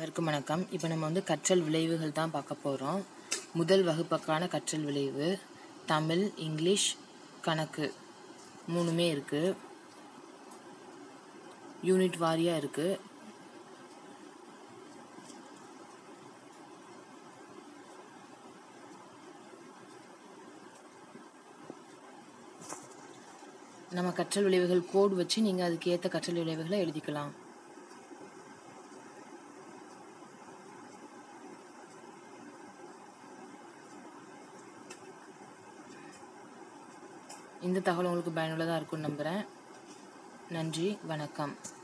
அனைவருக்கும் வணக்கம் இப்போ நம்ம வந்து கற்றல் விளைவுகள் தான் பார்க்க போகிறோம் முதல் வகுப்புக்கான கற்றல் விளைவு தமிழ் இங்கிலீஷ் கணக்கு மூணுமே இருக்குது யூனிட் வாரியாக இருக்குது நம்ம கற்றல் விளைவுகள் கோட் வச்சு நீங்கள் அதுக்கு ஏற்ற கற்றல் விளைவுகளை எழுதிக்கலாம் இந்த தகவல் உங்களுக்கு பயனுள்ளதாக இருக்கும்னு நம்புகிறேன் நன்றி வணக்கம்